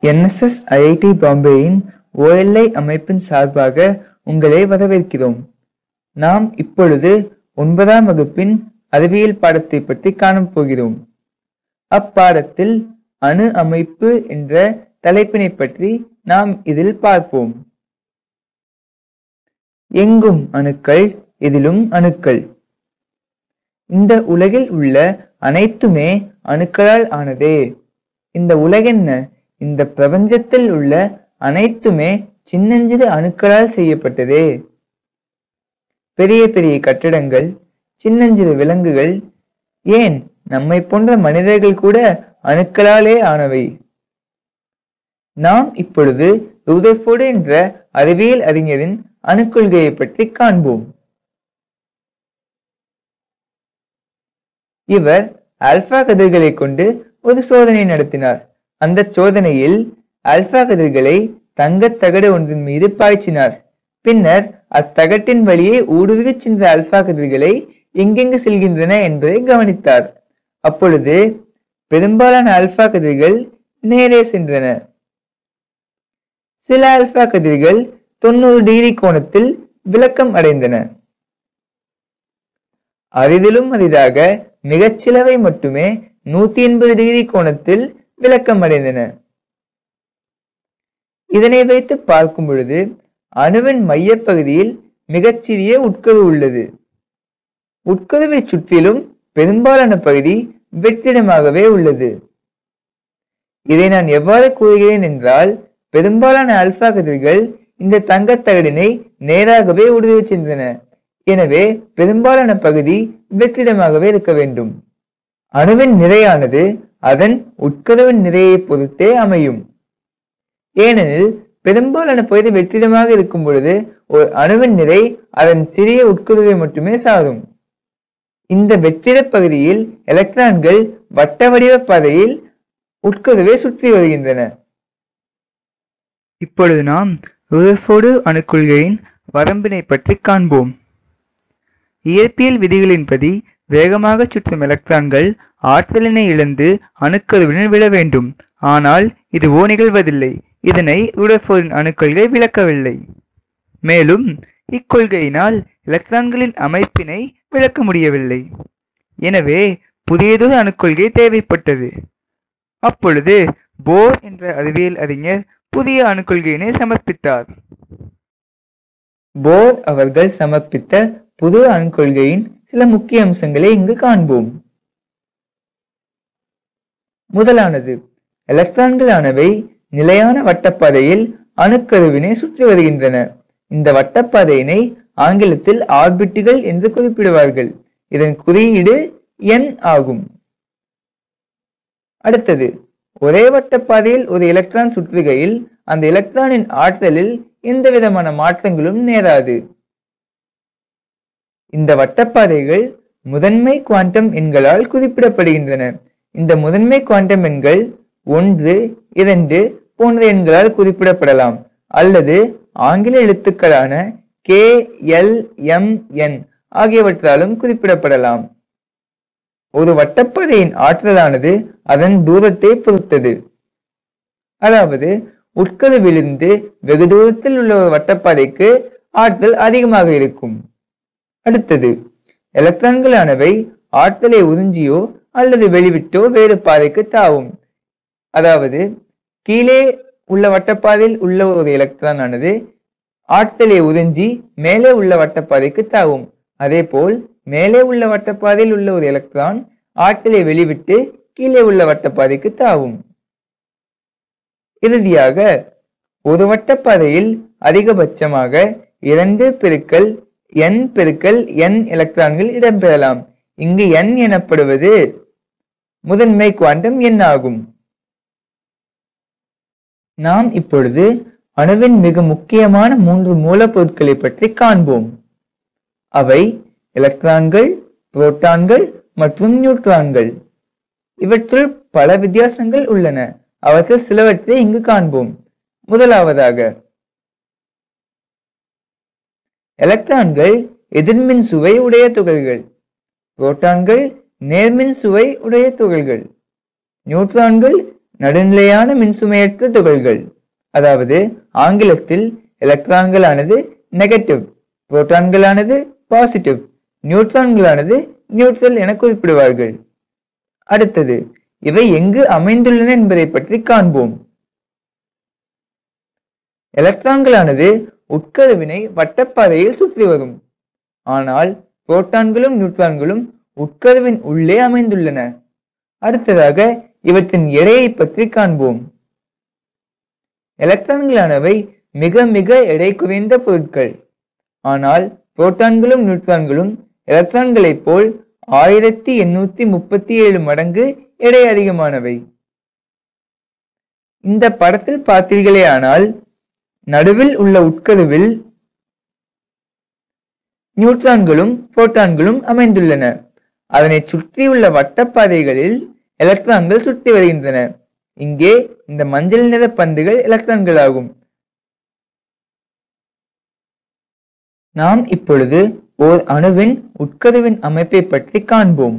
NSS IIT பாம்பேயின் OLI அமைப்பின் சார்பாக உங்களை வரவேற்கிறோம் நாம் இப்பொழுது ஒன்பதாம் வகுப்பின் அறிவியல் பாடத்தை பற்றி காணப் போகிறோம் அப்பாடத்தில் அணு அமைப்பு என்ற தலைப்பினை பற்றி நாம் இதில் பார்ப்போம் எங்கும் அணுக்கள் இதிலும் அணுக்கள் இந்த உலகில் உள்ள அனைத்துமே அணுக்களால் ஆனதே இந்த உலகென்ன இந்த பிரபஞ்சத்தில் உள்ள அனைத்துமே சின்னஞ்சிறு அணுக்களால் செய்யப்பட்டதே பெரிய பெரிய கட்டிடங்கள் சின்னஞ்சிறு விலங்குகள் ஏன் நம்மை போன்ற மனிதர்கள் கூட அணுக்களாலே ஆனவை நாம் இப்பொழுது ரூதர்ஃபோர்டு என்ற அறிவியல் அறிஞரின் அணுக்கொள்கையை பற்றி காண்போம் இவர் ஆல்பா கதிர்களை கொண்டு ஒரு சோதனை நடத்தினார் அந்த சோதனையில் ஆல்பா கதிர்களை தங்கத் தகடு ஒன்றின் மீது பாய்ச்சினார் பின்னர் அத்தகட்டின் வழியே ஊடுருவிச் சென்ற ஆல்பா கதிர்களை எங்கெங்கு செல்கின்றன என்பதை கவனித்தார் அப்பொழுது பெரும்பாலான ஆல்பா கதிர்கள் நேரே சென்றன சில ஆல்பா கதிர்கள் தொண்ணூறு டிகிரி கோணத்தில் விளக்கம் அடைந்தன அரிதிலும் அரிதாக மிகச்சிலவை மட்டுமே நூத்தி எண்பது டிகிரி கோணத்தில் விளக்கம் அடைந்தன இதனை வைத்து பார்க்கும் பொழுது அணுவின் மையப்பகுதியில் மிகச்சிறிய உட்கரு உள்ளது உட்கருவை சுற்றிலும் பெரும்பாலான பகுதி வெற்றிடமாகவே உள்ளது இதை நான் எவ்வாறு கூறுகிறேன் என்றால் பெரும்பாலான அல்பா கதிர்கள் இந்த தங்கத்தகடினை நேராகவே ஊடுருவி சென்றன எனவே பெரும்பாலான பகுதி வெற்றிடமாகவே இருக்க வேண்டும் அணுவின் நிறையானது அதன் உட்கருவின் நிறையை பொறுத்தே அமையும் ஏனெனில் பெரும்பாலான பகுதி வெற்றிடமாக இருக்கும் பொழுது ஒரு அணுவின் நிறை அதன் சிறிய உட்கருவை மட்டுமே சாரும் இந்த வெற்றிட பகுதியில் எலக்ட்ரான்கள் வட்ட வடிவ பாதையில் உட்கருவை சுற்றி வருகின்றன இப்பொழுது நாம் ருதர்ஃபோர்டு அணுக்கொள்கையின் வரம்பினை பற்றி காண்போம் இயற்பியல் விதிகளின்படி வேகமாக சுற்றும் எலக்ட்ரான்கள் ஆற்றலினை இழந்து அணுக்கருவினில் விழ வேண்டும் ஆனால் இதுவோ நிகழ்வதில்லை இதனை ருடர்ஃபோர்டின் அணுக்கொள்கை விளக்கவில்லை மேலும் இக்கொள்கையினால் எலக்ட்ரான்களின் அமைப்பினை விளக்க முடியவில்லை எனவே புதியதொரு அணுக்கொள்கை தேவைப்பட்டது அப்பொழுது போர் என்ற அறிவியல் அறிஞர் புதிய அணுக்கொள்கையினை சமர்ப்பித்தார் போர் அவர்கள் சமர்ப்பித்த புது அணுக்கொள்கையின் சில முக்கிய அம்சங்களை இங்கு காண்போம் முதலானது எலக்ட்ரான்களானவை நிலையான வட்டப்பாதையில் அணுக்கருவினை சுற்றி வருகின்றன இந்த வட்டப்பாதையினை ஆங்கிலத்தில் ஆர்பிட்டுகள் என்று குறிப்பிடுவார்கள் இதன் குறியீடு n ஆகும் அடுத்தது ஒரே வட்டப்பாதையில் ஒரு எலக்ட்ரான் சுற்றுகையில் அந்த எலக்ட்ரானின் ஆற்றலில் எந்த விதமான மாற்றங்களும் நேராது இந்த வட்டப்பாதைகள் முதன்மை குவாண்டம் எண்களால் குறிப்பிடப்படுகின்றன இந்த முதன்மை குவாண்டம் எண்கள் ஒன்று இரண்டு போன்ற எண்களால் குறிப்பிடப்படலாம் அல்லது ஆங்கில எழுத்துக்களான கே எல் எம் என் ஆகியவற்றாலும் குறிப்பிடப்படலாம் ஒரு வட்டப்பாதையின் ஆற்றலானது அதன் தூரத்தை பொறுத்தது அதாவது உட்கருவிலிருந்து வெகு தூரத்தில் உள்ள ஒரு வட்டப்பாதைக்கு ஆற்றல் அதிகமாக இருக்கும் அடுத்தது எலக்ட்ரான்களானவை ஆற்றலை உறிஞ்சியோ அல்லது வெளிவிட்டோ வேறு பாதைக்கு தாவும் அதாவது கீழே உள்ள வட்டப்பாதையில் உள்ள ஒரு எலக்ட்ரான் ஆனது ஆற்றலை உறிஞ்சி மேலே உள்ள வட்டப்பாதைக்கு தாவும் அதே போல் மேலே உள்ள வட்டப்பாதையில் உள்ள ஒரு எலக்ட்ரான் ஆற்றலை வெளிவிட்டு கீழே உள்ள வட்டப்பாதைக்கு தாவும் இறுதியாக ஒரு வட்டப்பாதையில் அதிகபட்சமாக இரண்டு பெருக்கல் n பெருக்கல் n எலக்ட்ரான்கள் இடம்பெறலாம் இங்கு n எனப்படுவது முதன்மை குவாண்டம் எண் ஆகும் நாம் இப்பொழுது அணுவின் மிக முக்கியமான மூன்று மூலப்பொருட்களை பற்றி காண்போம் அவை எலக்ட்ரான்கள் புரோட்டான்கள் மற்றும் நியூட்ரான்கள் இவற்றுள் பல வித்தியாசங்கள் உள்ளன அவற்றில் சிலவற்றை இங்கு காண்போம் முதலாவதாக எலக்ட்ரான்கள் எதிர்மின் சுவை உடைய துகள்கள் புரோட்டான்கள் நேர்மின் சுவை உடைய துகள்கள் நியூட்ரான்கள் நடுநிலையான மின்சுமையற்ற துகள்கள் அதாவது ஆங்கிலத்தில் எலக்ட்ரான்களானது நெகட்டிவ் புரோட்டான்களானது பாசிட்டிவ் நியூட்ரான்களானது நியூட்ரல் என குறிப்பிடுவார்கள் அடுத்தது இவை எங்கு அமைந்துள்ளன என்பதை பற்றி காண்போம் எலக்ட்ரான்களானது உட்கருவினை வட்டப்பாதையில் சுற்றி வரும் ஆனால் புரோட்டான்களும் நியூட்ரான்களும் உட்கருவின் உள்ளே அமைந்துள்ளன அடுத்ததாக இவற்றின் எடையை பற்றி காண்போம் எலக்ட்ரான்களானவை மிக மிக எடை குறைந்த பொருட்கள் ஆனால் புரோட்டான்களும் நியூட்ரான்களும் எலக்ட்ரான்களைப் போல் ஆயிரத்தி எண்ணூத்தி முப்பத்தி ஏழு மடங்கு எடை அதிகமானவை இந்த படத்தில் பார்த்தீர்களே ஆனால் நடுவில் உள்ள உட்கருவில் நியூட்ரான்களும் புரோட்டான்களும் அமைந்துள்ளன அதனை சுற்றியுள்ள வட்டப்பாதைகளில் எலக்ட்ரான்கள் சுற்றி வருகின்றன இங்கே இந்த மஞ்சள் நிற பந்துகள் எலக்ட்ரான்களாகும் நாம் இப்பொழுது ஓர் அணுவின் உட்கருவின் அமைப்பை பற்றி காண்போம்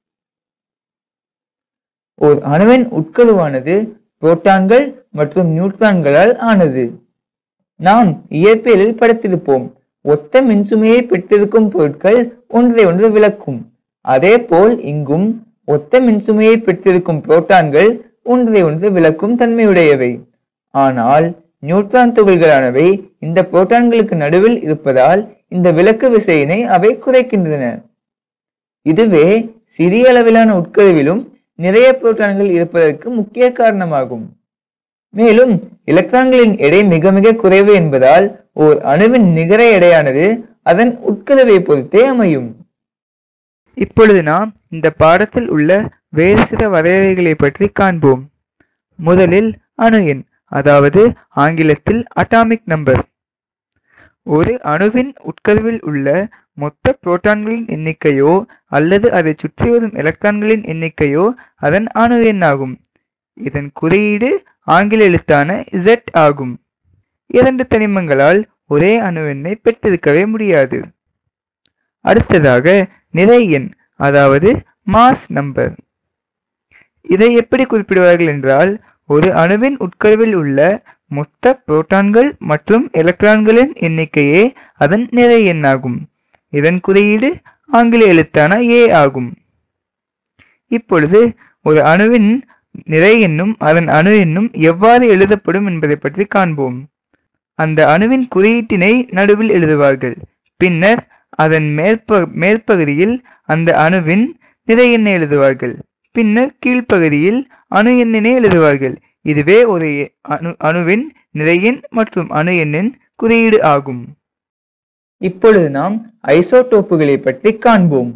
ஓர் அணுவின் உட்கருவானது புரோட்டான்கள் மற்றும் நியூட்ரான்களால் ஆனது நாம் இயற்பியலில் படித்திருப்போம் ஒத்த மின்சுமையை பெற்றிருக்கும் பொருட்கள் ஒன்றை ஒன்று விளக்கும் அதே போல் இங்கும் ஒத்த மின்சுமையை பெற்றிருக்கும் புரோட்டான்கள் ஒன்றை ஒன்று விளக்கும் தன்மையுடையவை ஆனால் நியூட்ரான் துகள்களானவை இந்த புரோட்டான்களுக்கு நடுவில் இருப்பதால் இந்த விளக்கு விசையினை அவை குறைக்கின்றன இதுவே சிறிய அளவிலான உட்கருவிலும் நிறைய புரோட்டான்கள் இருப்பதற்கு முக்கிய காரணமாகும் மேலும் எலக்ட்ரான்களின் எடை மிக மிக குறைவு என்பதால் ஓர் அணுவின் நிகர எடையானது அதன் உட்கருவை பொறுத்தே அமையும் இப்பொழுது நாம் இந்த பாடத்தில் உள்ள வேறு சில வரையறைகளை பற்றி காண்போம் முதலில் அணு எண் அதாவது ஆங்கிலத்தில் அட்டாமிக் நம்பர் ஒரு அணுவின் உட்கருவில் உள்ள மொத்த புரோட்டான்களின் எண்ணிக்கையோ அல்லது அதை சுற்றி வரும் எலக்ட்ரான்களின் எண்ணிக்கையோ அதன் அணு எண் ஆகும் இதன் குறியீடு ஆங்கில எழுத்தான Z ஆகும் இரண்டு தனிமங்களால் ஒரே அணு எண்ணை பெற்றிருக்கவே முடியாது அடுத்ததாக நிறை எண் அதாவது மாஸ் நம்பர் இதை எப்படி குறிப்பிடுவார்கள் என்றால் ஒரு அணுவின் உட்கருவில் உள்ள மொத்த புரோட்டான்கள் மற்றும் எலக்ட்ரான்களின் எண்ணிக்கையே அதன் நிறை எண்ணாகும் இதன் குறியீடு ஆங்கில எழுத்தான A ஆகும் இப்பொழுது ஒரு அணுவின் நிறை எண்ணும் அதன் அணு எண்ணும் எவ்வாறு எழுதப்படும் என்பதை பற்றி காண்போம் அந்த அணுவின் குறியீட்டினை நடுவில் எழுதுவார்கள் பின்னர் அதன் மேற்ப மேற்பகுதியில் அந்த அணுவின் நிறை எண்ணை எழுதுவார்கள் பின்னர் கீழ்ப்பகுதியில் அணு எண்ணினை எழுதுவார்கள் இதுவே ஒரு அணு அணுவின் நிறை எண் மற்றும் அணு எண்ணின் குறியீடு ஆகும் இப்பொழுது நாம் ஐசோடோப்புகளை பற்றி காண்போம்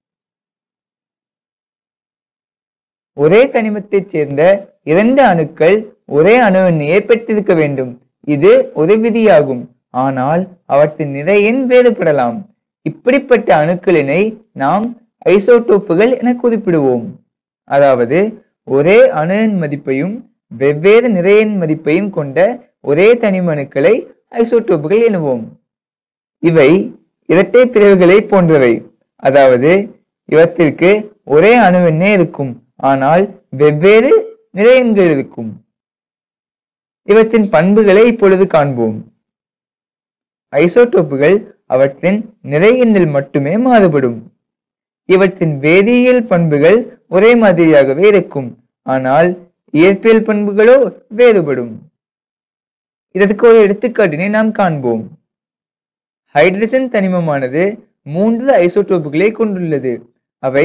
ஒரே தனிமத்தைச் சேர்ந்த இரண்டு அணுக்கள் ஒரே அணு எண்ணையே பெற்றிருக்க வேண்டும் இது ஒரு விதியாகும் ஆனால் அவற்றின் நிறை எண் வேறுபடலாம் இப்படிப்பட்ட அணுக்களினை நாம் ஐசோடோப்புகள் என குறிப்பிடுவோம் அதாவது ஒரே அணு எண் மதிப்பையும் வெவ்வேறு நிறையெண் மதிப்பையும் கொண்ட ஒரே தனிமணுக்களை ஐசோடோப்புகள் எனுவோம் இவை இரட்டை பிரிவுகளை போன்றவை அதாவது இவற்றிற்கு ஒரே அணுவெண்ணே இருக்கும் ஆனால் வெவ்வேறு நிறையெண்கள் இருக்கும் இவற்றின் பண்புகளை இப்பொழுது காண்போம் ஐசோடோப்புகள் அவற்றின் நிறை எண்ணில் மட்டுமே மாறுபடும் இவற்றின் வேதியியல் பண்புகள் ஒரே மாதிரியாகவே இருக்கும் ஆனால் இயற்பியல் பண்புகளோ வேறுபடும் இதற்கு ஒரு எடுத்துக்காட்டினை நாம் காண்போம் ஹைட்ரஜன் தனிமமானது மூன்று ஐசோடோப்புகளை கொண்டுள்ளது அவை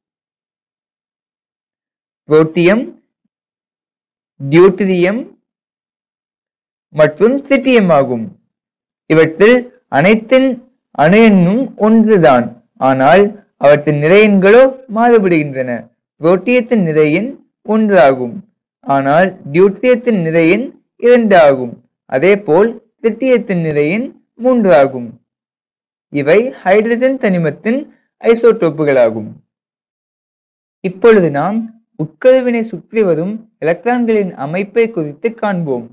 புரோட்டியம் டியூட்டீரியம் மற்றும் ட்ரிட்டியம் ஆகும் இவற்றில் அனைத்தின் அணு எண்ணும் ஒன்றுதான் ஆனால் அவற்றின் நிறையெண்களோ மாறுபடுகின்றன புரோட்டியத்தின் நிறையெண் ஒன்று ஆகும் ஆனால் டியூட்ரியத்தின் நிறையெண் இரண்டு ஆகும் அதேபோல் ட்ரிட்டியத்தின் நிறையெண் மூன்று ஆகும் இவை ஹைட்ரஜன் தனிமத்தின் ஐசோடோப்புகளாகும் இப்பொழுது நாம் உட்கருவினை சுற்றி வரும் எலக்ட்ரான்களின் அமைப்பை குறித்து காண்போம்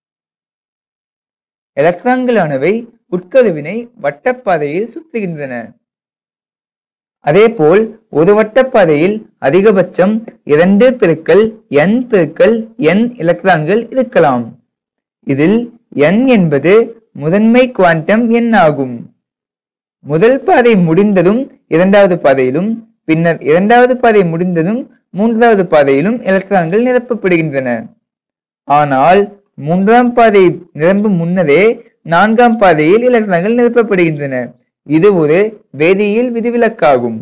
எலக்ட்ரான்களானவை உட்கருவினை வட்டப்பாதையில் சுற்றுகின்றன அதேபோல் ஒரு வட்டப்பாதையில் அதிகபட்சம் இரண்டு பெருக்கல் n பெருக்கல் n எலக்ட்ரான்கள் இருக்கலாம் இதில் n என்பது முதன்மை குவாண்டம் எண் ஆகும் முதல் பாதை முடிந்ததும் இரண்டாவது பாதையிலும் பின்னர் இரண்டாவது பாதை முடிந்ததும் மூன்றாவது பாதையிலும் எலக்ட்ரான்கள் நிரப்பப்படுகின்றன ஆனால் மூன்றாம் பாதை நிரம்பும் முன்னரே நான்காம் பாதையில் எலக்ட்ரான்கள் நிரப்பப்படுகின்றன இது ஒரு வேதியியல் விதிவிலக்காகும்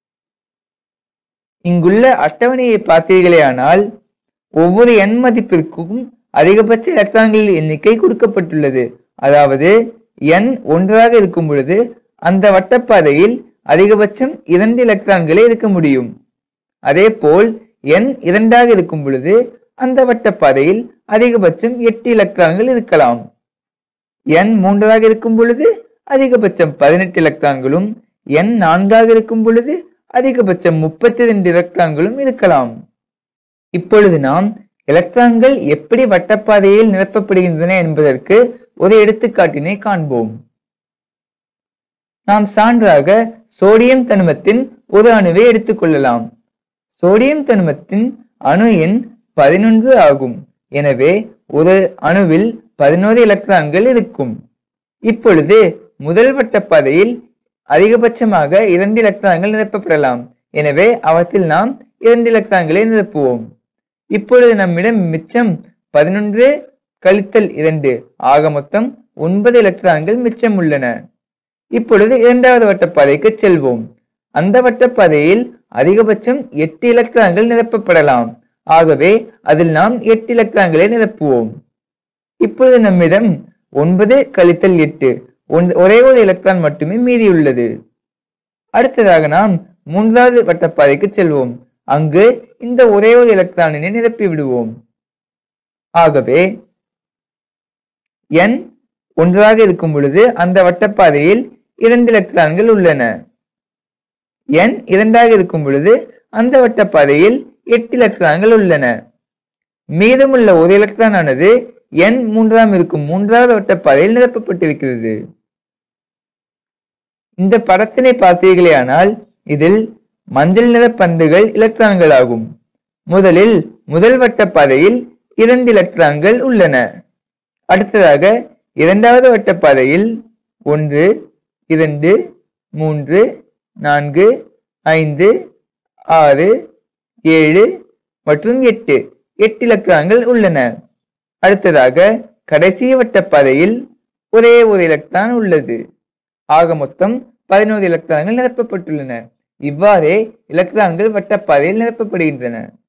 இங்குள்ள அட்டவணையை பார்த்தீர்களேயானால் ஒவ்வொரு n மதிப்பிற்கும் அதிகபட்ச எலக்ட்ரான்களின் எண்ணிக்கை கொடுக்கப்பட்டுள்ளது அதாவது n ஒன்றாக இருக்கும் பொழுது அந்த வட்டப்பாதையில் அதிகபட்சம் இரண்டு எலக்ட்ரான்களே இருக்க முடியும் அதேபோல் n இரண்டாக இருக்கும் பொழுது அந்த வட்டப்பாதையில் அதிகபட்சம் எட்டு எலக்ட்ரான்கள் இருக்கலாம் n மூன்றாக இருக்கும் பொழுது அதிகபட்சம் பதினெட்டு எலக்ட்ரான்களும் n நான்காக இருக்கும் பொழுது அதிகபட்சம் முப்பத்தி ரெண்டு எலக்ட்ரான்களும் இருக்கலாம் இப்பொழுது நாம் எலக்ட்ரான்கள் எப்படி வட்டப்பாதையில் நிரப்பப்படுகின்றன என்பதற்கு ஒரு எடுத்துக்காட்டினை காண்போம் நாம் சான்றாக சோடியம் தனிமத்தின் ஒரு அணுவை எடுத்துக்கொள்ளலாம் சோடியம் தனிமத்தின் அணு எண் பதினொன்று ஆகும் எனவே ஒரு அணுவில் பதினோரு எலக்ட்ரான்கள் இருக்கும் இப்பொழுது முதல் வட்டப்பாதையில் அதிகபட்சமாக இரண்டு எலக்ட்ரான்கள் நிரப்பப்படலாம் எனவே அவற்றில் நாம் இரண்டு எலக்ட்ரான்களை நிரப்புவோம் இப்பொழுது நம்மிடம் மிச்சம் பதினொன்று கழித்தல் இரண்டு ஆக மொத்தம் ஒன்பது எலக்ட்ரான்கள் மிச்சம் உள்ளன இப்பொழுது இரண்டாவது வட்டப்பாதைக்கு செல்வோம் அந்த வட்டப்பாதையில் அதிகபட்சம் எட்டு எலக்ட்ரான்கள் நிரப்பப்படலாம் ஆகவே அதில் நாம் எட்டு எலக்ட்ரான்களை நிரப்புவோம் இப்பொழுது நம்மிடம் ஒன்பது கழித்தல் எட்டு ஒன்- ஒரே ஒரு எலக்ட்ரான் மட்டுமே மீதியுள்ளது அடுத்ததாக நாம் மூன்றாவது வட்டப்பாதைக்கு செல்வோம் அங்கு இந்த ஒரே ஒரு எலக்ட்ரானினை நிரப்பி விடுவோம் ஆகவே n ஒன்றாக இருக்கும் பொழுது அந்த வட்டப்பாதையில் இரண்டு எலக்ட்ரான்கள் உள்ளன n இரண்டாக இருக்கும் பொழுது அந்த வட்டப்பாதையில் எட்டு எலக்ட்ரான்கள் உள்ளன மீதமுள்ள ஒரு எலக்ட்ரான் ஆனது n மூன்றாம் இருக்கும் மூன்றாவது வட்டப்பாதையில் நிரப்பப்பட்டிருக்கிறது இந்த படத்தினை பார்த்தீர்களேயானால் இதில் மஞ்சள் நிற பந்துகள் எலக்ட்ரான்கள் ஆகும் முதலில் முதல் வட்டப்பாதையில் இரண்டு எலக்ட்ரான்கள் உள்ளன அடுத்ததாக இரண்டாவது வட்டப்பாதையில் ஒன்று இரண்டு மூன்று நான்கு ஐந்து ஆறு ஏழு மற்றும் எட்டு எட்டு எலக்ட்ரான்கள் உள்ளன அடுத்ததாக கடைசி வட்டப்பாதையில் ஒரே ஒரு எலக்ட்ரான் உள்ளது ஆக மொத்தம் பதினோரு எலக்ட்ரான்கள் நிரப்பப்பட்டுள்ளன இவ்வாறே எலக்ட்ரான்கள் வட்டப்பாதையில் நிரப்பப்படுகின்றன